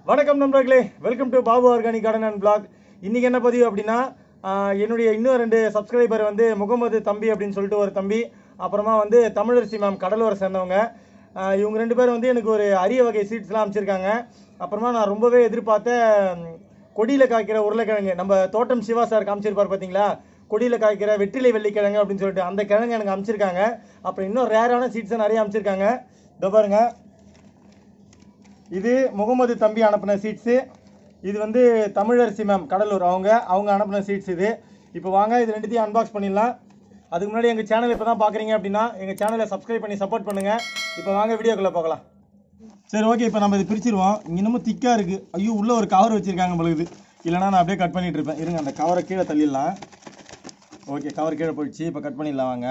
வணக்கம் நண்பர்களே welcome to Babu organic garden and blog இன்னைக்கு என்ன பதிவு அப்படின்னா ஆஹ், என்னுடைய இன்னும் ரெண்டு சப்ஸ்கிரைபர் வந்து முகமது தம்பி அப்படின்னு சொல்லிட்டு ஒரு தம்பி அப்புறமா வந்து தமிழரசி மேம் கடலூரை சேர்ந்தவங்க ஆஹ், இவங்க ரெண்டு பேரும் வந்து எனக்கு ஒரு அரிய வகை சீட்ஸ்லாம் அமைச்சிருக்காங்க அப்புறமா நான் ரொம்பவே எதிர்பார்த்த ம், கொடியில காய்க்கிற உருளைக்கிழங்கு நம்ம தோட்டம் சிவா சார் காமிச்சிருப்பார் பார்த்தீங்களா கொடியில காய்க்கிற வெற்றிலை வெள்ளிக்கிழங்கு அப்படின்னு சொல்லிட்டு அந்த கிழங்கு எனக்கு அமைச்சிருக்காங்க அப்புறம் இன்னும் ரேரான சீட்ஸை நிறைய அமைச்சிருக்காங்க இதோ பாருங்க இது முகமது தம்பி அனுப்பின சீட்ஸு இது வந்து தமிழரசி மேம் கடலூர் அவங்க அவங்க அனுப்பின சீட்ஸ் இது இப்போ வாங்க இது ரெண்டுத்தையும் அன்பாக்ஸ் பண்ணிடலாம் அதுக்கு முன்னாடி எங்கள் சேனல் இப்போ தான் பார்க்குறீங்க அப்படின்னா எங்கள் சேனலை சப்ஸ்கிரைப் பண்ணி சப்போர்ட் பண்ணுங்கள் இப்போ வாங்க வீடியோக்குள்ளே பார்க்கலாம் சரி ஓகே இப்போ நம்ம இது பிரிச்சிருவோம் இங்க இன்னமும் திக்காக இருக்குது ஐயோ உள்ளே ஒரு கவர் வச்சுருக்காங்க பொழுது இல்லைனா நான் அப்படியே கட் பண்ணிட்டு இருப்பேன் இருங்க அந்த கவரை கீழே தள்ளிடலாம் ஓகே கவர் கீழே போயிடுச்சு இப்போ கட் பண்ணிடலாம் வாங்க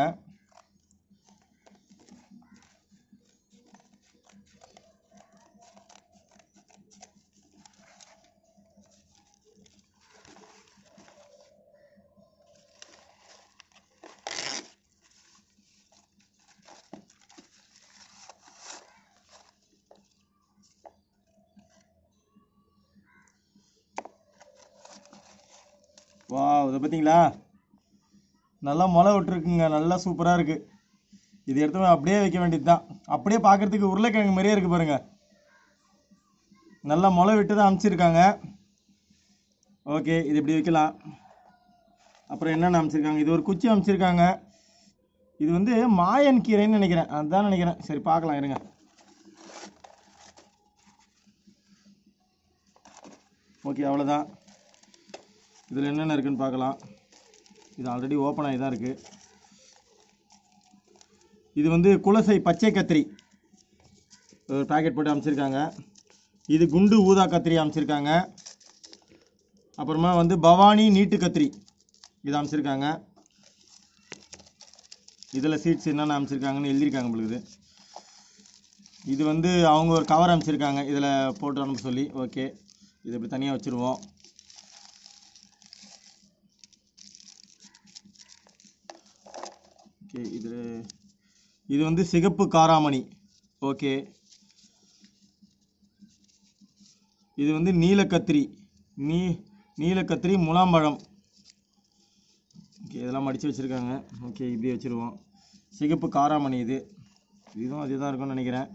வா இதை பார்த்தீங்களா நல்லா முளை விட்டுருக்குங்க நல்லா சூப்பராக இருக்குது இது எடுத்து போய் அப்படியே வைக்க வேண்டியது தான் அப்படியே பார்க்குறதுக்கு உருளைக்கிழங்கு மாதிரியே இருக்குது பாருங்க நல்லா முளை விட்டு தான் அமைச்சிருக்காங்க ஓகே இது இப்படி வைக்கலாம் அப்புறம் என்னென்ன அமைச்சிருக்காங்க இது ஒரு குச்சி அமைச்சிருக்காங்க இது வந்து மாயன் கீரைன்னு நினைக்கிறேன் அதுதான் நினைக்கிறேன் சரி பார்க்கலாம் இருங்க ஓகே அவ்வளோதான் இதில் என்னென்ன இருக்குன்னு பார்க்கலாம் இது ஆல்ரெடி ஓப்பன் ஆகி தான் இருக்குது இது வந்து குலசை பச்சை கத்திரி ஒரு பேக்கெட் போட்டு அமைச்சிருக்காங்க இது குண்டு ஊதா கத்திரி அமைச்சிருக்காங்க அப்புறமா வந்து பவானி நீட்டு கத்திரி இது அமைச்சிருக்காங்க இதில் சீட்ஸ் என்னென்ன அமைச்சிருக்காங்கன்னு எழுதியிருக்காங்க உங்களுக்கு இது வந்து அவங்க ஒரு கவர் அமைச்சிருக்காங்க இதில் போட்டு அனுப்ப சொல்லி ஓகே இது இப்படி தனியாக வச்சுருவோம் ஓகே இது இது வந்து சிகப்பு காராமணி ஓகே இது வந்து நீலக்கத்திரி நீ நீலக்கத்திரி முலாம்பழம் ஓகே இதெல்லாம் மடித்து வச்சுருக்காங்க ஓகே இப்படி வச்சுருவோம் சிகப்பு காராமணி இது இதுவும் அதே தான் இருக்கும்னு நினைக்கிறேன்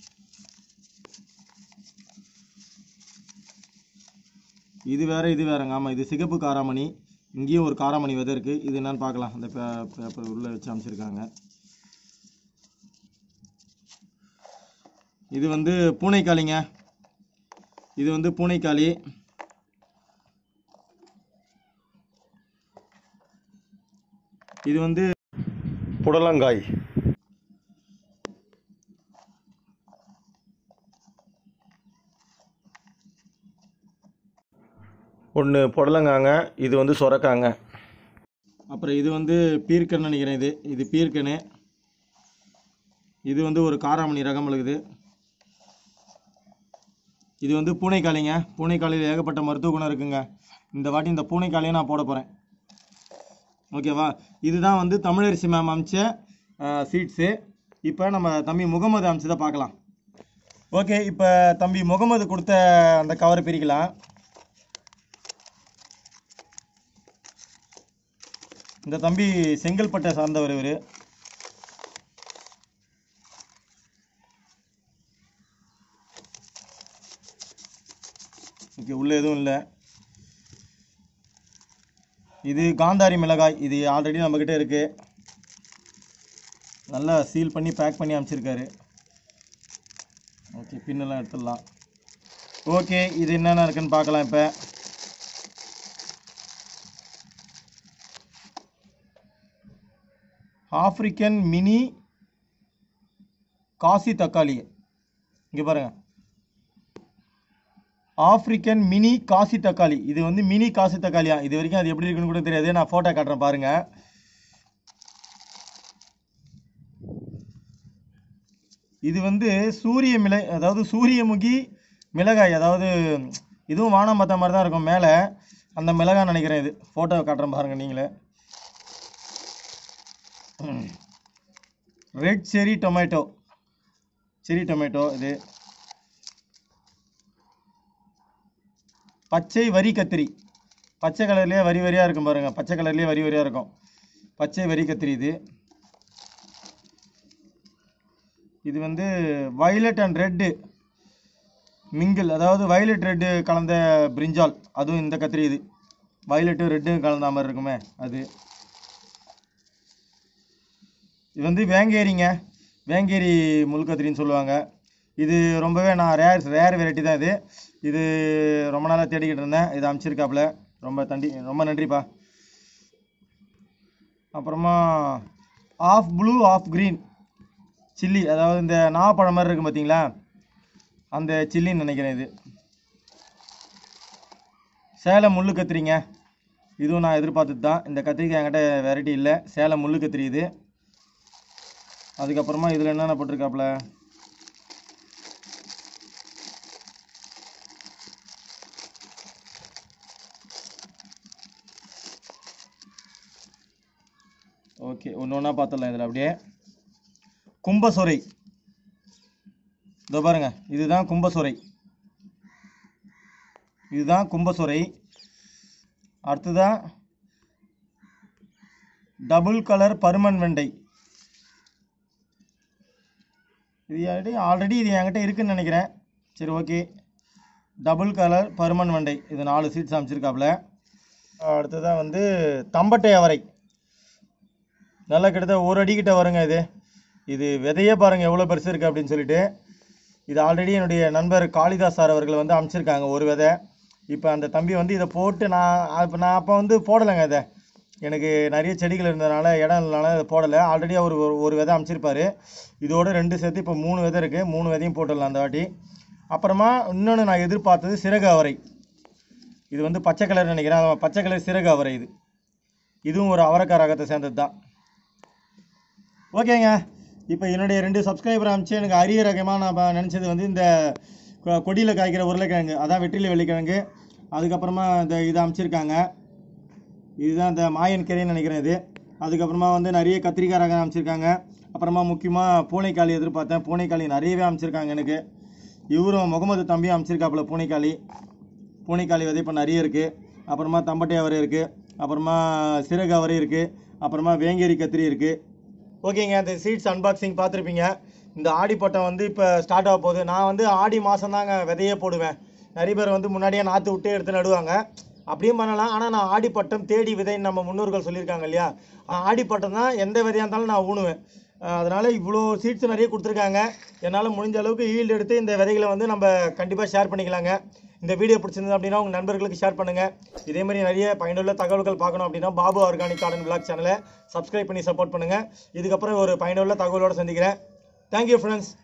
இது வேற இது வேறங்க ஆமாம் இது சிகப்பு காராமணி இங்கேயும் ஒரு காராமணி விதை இருக்குது இது என்னன்னு பார்க்கலாம் அந்த பே பேப்பர் உள்ளே வச்சு அமைச்சிருக்காங்க இது வந்து பூனைக்காளிங்க இது வந்து பூனைக்காளி இது வந்து புடலங்காய் ஒன்று புடலங்காங்க இது வந்து சொரக்காங்க அப்புறம் இது வந்து பீர்க்கன்னு நினைக்கிறேன் இது இது பீர்க்கனு இது வந்து ஒரு காராமணி ரகம் இருக்குது இது வந்து பூனைக்காளிங்க பூனைக்காளியில் ஏகப்பட்ட மருத்துவ குணம் இருக்குங்க இந்த வாட்டி இந்த பூனைக்காளியை நான் போட போகிறேன் ஓகேவா இதுதான் வந்து தமிழரசி மேம் அமிச்ச சீட்ஸு இப்போ நம்ம தம்பி முகமது அமிச்சதை பார்க்கலாம் ஓகே இப்போ தம்பி முகமது கொடுத்த அந்த கவரை பிரிக்கலாம் இந்த தம்பி செங்கல்பட்டை சார்ந்தவர் இவர் ஓகே உள்ள எதுவும் இல்லை இது காந்தாரி மிளகாய் இது ஆல்ரெடி நம்மக்கிட்ட இருக்கு நல்லா சீல் பண்ணி பேக் பண்ணி அமைச்சிருக்காரு ஓகே பின்னெல்லாம் எடுத்துடலாம் ஓகே இது என்னென்ன இருக்குன்னு பார்க்கலாம் இப்போ ஆப்பிரிக்கன் மினி காசி தக்காளி இங்கே பாருங்க ஆப்பிரிக்கன் மினி காசி தக்காளி இது வந்து மினி காசி தக்காளியா இது வரைக்கும் அது எப்படி இருக்குன்னு கூட தெரியாது நான் ஃபோட்டோ காட்டுறேன் பாருங்க இது வந்து சூரிய மிளை அதாவது சூரியமுகி மிளகாய் அதாவது இதுவும் வானம் பார்த்த மாதிரி தான் இருக்கும் மேலே அந்த மிளகாய் நினைக்கிறேன் இது ஃபோட்டோ காட்டுறேன் பாருங்க நீங்களே ரெட் செரி டொமேட்டோ செரி டொமேட்டோ இது பச்சை வரி கத்திரி பச்சை கலர்லேயே வரி வரியாக இருக்கும் பாருங்கள் பச்சை கலர்லேயே வரி வரியாக இருக்கும் பச்சை வரி கத்திரி இது இது வந்து வயலட் அண்ட் ரெட்டு மிங்கிள் அதாவது வயலட் ரெட்டு கலந்த பிரிஞ்சால் அதுவும் இந்த கத்திரி இது வயலட்டு ரெட்டு கலந்த மாதிரி இருக்குமே அது இது வந்து வேங்கேரிங்க வேங்கேரி முள் கத்திரின்னு சொல்லுவாங்க இது ரொம்பவே நான் ரேர் ரேர் வெரைட்டி தான் இது இது ரொம்ப நாளாக தேடிக்கிட்டு இருந்தேன் இது அமைச்சிருக்காப்புல ரொம்ப தண்டி ரொம்ப நன்றிப்பா அப்புறமா half blue half green chilli அதாவது இந்த நாவப்பழம் மாதிரி இருக்கும் பார்த்தீங்களா அந்த சில்லின்னு நினைக்கிறேன் இது சேலம் முள்ளு கத்திரிங்க இதுவும் நான் எதிர்பார்த்தது தான் இந்த கத்திரிக்காய் என்கிட்ட வெரைட்டி இல்லை சேலம் முள்ளு கத்திரி இது அதுக்கப்புறமா இதில் என்னென்ன போட்டிருக்காப்புல ஓகே ஒன்று ஒன்றா பார்த்துடலாம் இதில் அப்படியே கும்பசொரை இதோ பாருங்க இதுதான் கும்பசொரை இதுதான் கும்பசொரை அடுத்ததான் டபுள் கலர் பருமன் வெண்டை இது ஆல்ரெடி ஆல்ரெடி இது என்கிட்ட இருக்குன்னு நினைக்கிறேன் சரி ஓகே டபுள் கலர் பருமன் வெண்டை இது நாலு சீட்ஸ் அமைச்சிருக்காப்புல அடுத்ததாக வந்து தம்பட்டை அவரை நல்லா கிட்டத்தட்ட ஒரு அடிக்கிட்ட வருங்க இது இது விதையே பாருங்கள் எவ்வளோ பெருசு இருக்குது அப்படின்னு சொல்லிட்டு இது ஆல்ரெடி என்னுடைய நண்பர் காளிதாஸ் சார் அவர்கள் வந்து அமைச்சிருக்காங்க ஒரு விதை இப்போ அந்த தம்பி வந்து இதை போட்டு நான் இப்போ நான் அப்போ வந்து போடலைங்க இதை எனக்கு நிறைய செடிகள் இருந்ததுனால இடம் இல்லைனால இதை போடலை ஆல்ரெடி அவர் ஒரு ஒரு விதை அமைச்சிருப்பாரு இதோட ரெண்டு சேர்த்து இப்போ மூணு விதை இருக்குது மூணு விதையும் போட்டுடலாம் அந்த வாட்டி அப்புறமா இன்னொன்று நான் எதிர்பார்த்தது சிறகு அவரை இது வந்து பச்சை கலர் நினைக்கிறேன் ஆமா, பச்சை கலர் சிறகு அவரை இது இதுவும் ஒரு அவரைக்காய் ரகத்தை சேர்ந்தது தான் ஓகேங்க இப்போ என்னுடைய ரெண்டு சப்ஸ்கிரைபர் அமைச்சு எனக்கு அரிய ரகமாக நான் ப- நினைச்சது வந்து இந்த கொ- கொடியில் காய்க்கிற உருளைக்கிழங்கு அதான் வெற்றிலை வெள்ளிக்கிழங்கு அதுக்கப்புறமா இந்த இதை அமைச்சிருக்காங்க இதுதான் இந்த மாயன் கீரைன்னு நினைக்கிறேன் இது அதுக்கப்புறமா வந்து நிறைய கத்திரிக்காய் ரகம் அமைச்சிருக்காங்க அப்புறமா முக்கியமாக பூனைக்காளி எதிர்பார்த்தேன் பூனைக்காளி நிறையவே அமைச்சிருக்காங்க எனக்கு இவரும் முகமது தம்பியும் அமைச்சிருக்காப்புல பூனைக்காளி பூனைக்காளி விதை இப்போ நிறைய இருக்குது அப்புறமா தம்பட்டை அவரை இருக்குது அப்புறமா சிறகு அவரை இருக்குது அப்புறமா வேங்கேரி கத்திரி இருக்குது ஓகேங்க இந்த சீட்ஸ் அன்பாக்சிங் பார்த்துருப்பீங்க இந்த ஆடி பட்டம் வந்து இப்போ ஸ்டார்ட் ஆக போகுது நான் வந்து ஆடி மாதம் தாங்க விதையே போடுவேன் நிறைய பேர் வந்து முன்னாடியே நாற்று விட்டு எடுத்து நடுவாங்க அப்படியும் பண்ணலாம் ஆனால் நான் ஆடி பட்டம் தேடி விதைன்னு நம்ம முன்னோர்கள் சொல்லியிருக்காங்க இல்லையா ஆடி பட்டம் தான் எந்த விதையாக இருந்தாலும் நான் ஊனுவேன் அஹ் அதனால இவ்வளோ சீட்ஸ் நிறைய கொடுத்துருக்காங்க என்னால் முடிஞ்ச அளவுக்கு ஈல்டு எடுத்து இந்த விதைகளை வந்து நம்ம கண்டிப்பாக ஷேர் பண்ணிக்கலாங்க இந்த வீடியோ பிடிச்சிருந்தது அப்படின்னா உங்கள் நண்பர்களுக்கு ஷேர் பண்ணுங்கள் இதே மாதிரி நிறைய பயனுள்ள தகவல்கள் பார்க்கணும் அப்படின்னா பாபு ஆர்கானிக் கார்டன் விளாக் சேனலை சப்ஸ்கிரைப் பண்ணி சப்போர்ட் பண்ணுங்கள் இதுக்கப்புறம் ஒரு பயனுள்ள தகவலோடு சந்திக்கிறேன் தேங்க்யூ ஃப்ரெண்ட்ஸ்